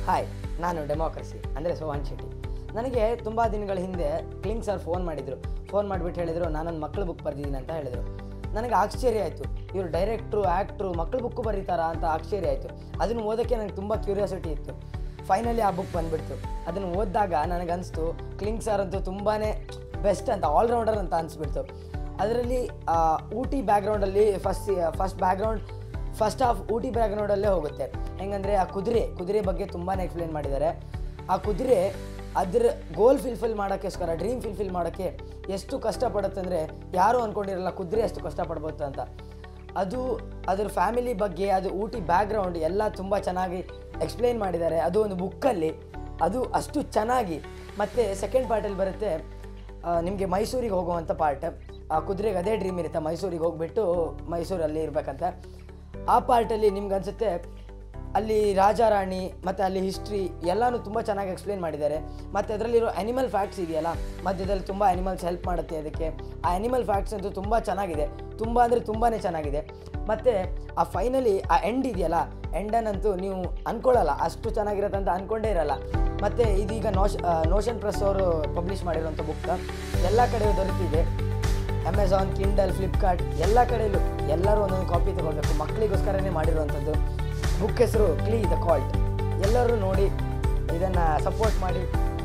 hi ನಾನು democracy ಅಂದರೆ ಸೋಹನ್ ಶೆಟ್ಟಿ ನನಗೆ ತುಂಬ ದಿನಗಳ ಹಿಂದೆ ಕ್ಲಿಂಗ್ ಸರ್ ಫೋನ್ ಮಾಡಿದರು ಫೋನ್ ಮಾಡಿಬಿಟ್ಟು ಹೇಳಿದರು ನಾನೊಂದು ಮಕ್ಕಳ ಬುಕ್ ಬರೆದಿದ್ದೀನಿ ಅಂತ ಹೇಳಿದರು ನನಗೆ ಆಶ್ಚರ್ಯ ಆಯಿತು ಇವರು ಡೈರೆಕ್ಟ್ರು ಆ್ಯಕ್ಟ್ರು ಮಕ್ಕಳ ಬುಕ್ಕು ಬರೀತಾರಾ ಅಂತ ಆಶ್ಚರ್ಯ ಆಯಿತು ಅದನ್ನು ಓದೋಕ್ಕೆ ನನಗೆ ತುಂಬ ಕ್ಯೂರಿಯಾಸಿಟಿ ಇತ್ತು ಫೈನಲಿ ಆ ಬುಕ್ ಬಂದುಬಿಡ್ತು ಅದನ್ನು ಓದಿದಾಗ ನನಗನ್ನಿಸ್ತು ಕ್ಲಿಂಗ್ ಸರ್ ಅಂತೂ ತುಂಬಾ ಬೆಸ್ಟ್ ಅಂತ ಆಲ್ರೌಂಡರ್ ಅಂತ ಅನಿಸ್ಬಿಡ್ತು ಅದರಲ್ಲಿ ಊಟಿ ಬ್ಯಾಕ್ಗ್ರೌಂಡಲ್ಲಿ first first background first half Ooty ಬ್ಯಾಕ್ಗ್ರೌಂಡಲ್ಲೇ ಹೋಗುತ್ತೆ ಹೆಂಗಂದರೆ ಆ ಕುದುರೆ ಕುದುರೆ ಬಗ್ಗೆ ತುಂಬಾ ಎಕ್ಸ್ಪ್ಲೇನ್ ಮಾಡಿದ್ದಾರೆ ಆ ಕುದುರೆ ಅದ್ರ ಗೋಲ್ ಫಿಲ್ಫಿಲ್ ಮಾಡೋಕ್ಕೋಸ್ಕರ ಡ್ರೀಮ್ ಫಿಲ್ಫಿಲ್ ಮಾಡೋಕ್ಕೆ ಎಷ್ಟು ಕಷ್ಟಪಡುತ್ತೆ ಅಂದರೆ ಯಾರೂ ಅಂದ್ಕೊಂಡಿರಲ್ಲ ಕುದುರೆ ಎಷ್ಟು ಕಷ್ಟಪಡ್ಬೋದು ಅಂತ ಅದು ಅದ್ರ ಫ್ಯಾಮಿಲಿ ಬಗ್ಗೆ ಅದು ಊಟಿ ಬ್ಯಾಕ್ಗ್ರೌಂಡ್ ಎಲ್ಲ ತುಂಬ ಚೆನ್ನಾಗಿ ಎಕ್ಸ್ಪ್ಲೇನ್ ಮಾಡಿದ್ದಾರೆ ಅದು ಒಂದು ಬುಕ್ಕಲ್ಲಿ ಅದು ಅಷ್ಟು ಚೆನ್ನಾಗಿ ಮತ್ತು ಸೆಕೆಂಡ್ ಪಾರ್ಟಲ್ಲಿ ಬರುತ್ತೆ ನಿಮಗೆ ಮೈಸೂರಿಗೆ ಹೋಗುವಂಥ ಪಾರ್ಟ್ ಆ ಕುದುರೆಗೆ ಅದೇ ಡ್ರೀಮ್ ಇರುತ್ತೆ ಮೈಸೂರಿಗೆ ಹೋಗ್ಬಿಟ್ಟು ಮೈಸೂರಲ್ಲಿ ಇರಬೇಕಂತ ಆ ಪಾರ್ಟಲ್ಲಿ ನಿಮ್ಗೆ ಅನಿಸುತ್ತೆ ಅಲ್ಲಿ ರಾಜ ರಾಣಿ ಮತ್ತು ಅಲ್ಲಿ ಹಿಸ್ಟ್ರಿ ಎಲ್ಲನೂ ತುಂಬ ಚೆನ್ನಾಗಿ ಎಕ್ಸ್ಪ್ಲೇನ್ ಮಾಡಿದ್ದಾರೆ ಮತ್ತು ಅದರಲ್ಲಿರೋ ಆ್ಯನಿಮಲ್ ಫ್ಯಾಕ್ಟ್ಸ್ ಇದೆಯಲ್ಲ ಮಧ್ಯದಲ್ಲಿ ತುಂಬ ಆ್ಯನಿಮಲ್ಸ್ ಹೆಲ್ಪ್ ಮಾಡುತ್ತೆ ಅದಕ್ಕೆ ಆ ಆ್ಯನಿಮಲ್ ಫ್ಯಾಕ್ಟ್ಸ್ ಅಂತೂ ತುಂಬ ಚೆನ್ನಾಗಿದೆ ತುಂಬ ಅಂದರೆ ತುಂಬಾ ಚೆನ್ನಾಗಿದೆ ಮತ್ತು ಆ ಫೈನಲಿ ಆ ಎಂಡ್ ಇದೆಯಲ್ಲ ಎಂಡನ್ನಂತೂ ನೀವು ಅಂದ್ಕೊಳ್ಳಲ್ಲ ಅಷ್ಟು ಚೆನ್ನಾಗಿರುತ್ತೆ ಅಂತ ಅಂದ್ಕೊಂಡೇ ಇರಲ್ಲ ಮತ್ತು ಇದೀಗ ನೋಶ್ ನೋಷನ್ ಪ್ರೆಸ್ ಅವರು ಪಬ್ಲಿಷ್ ಮಾಡಿರೋಂಥ ಬುಕ್ ಎಲ್ಲ ಕಡೆ ದೊರೆತಿದೆ ಅಮೆಝಾನ್ ಕಿಂಡಲ್ ಫ್ಲಿಪ್ಕಾರ್ಟ್ ಎಲ್ಲ ಕಡೆಯಲ್ಲೂ ಎಲ್ಲರೂ ಒಂದೊಂದು ಕಾಪಿ ತಗೊಳ್ಬೇಕು ಮಕ್ಕಳಿಗೋಸ್ಕರನೇ ಮಾಡಿರುವಂಥದ್ದು ಬುಕ್ ಹೆಸರು ಕ್ಲೀ ದ ಕಾಲ್ಟ್ ಎಲ್ಲರೂ ನೋಡಿ ಇದನ್ನು ಸಪೋರ್ಟ್ ಮಾಡಿ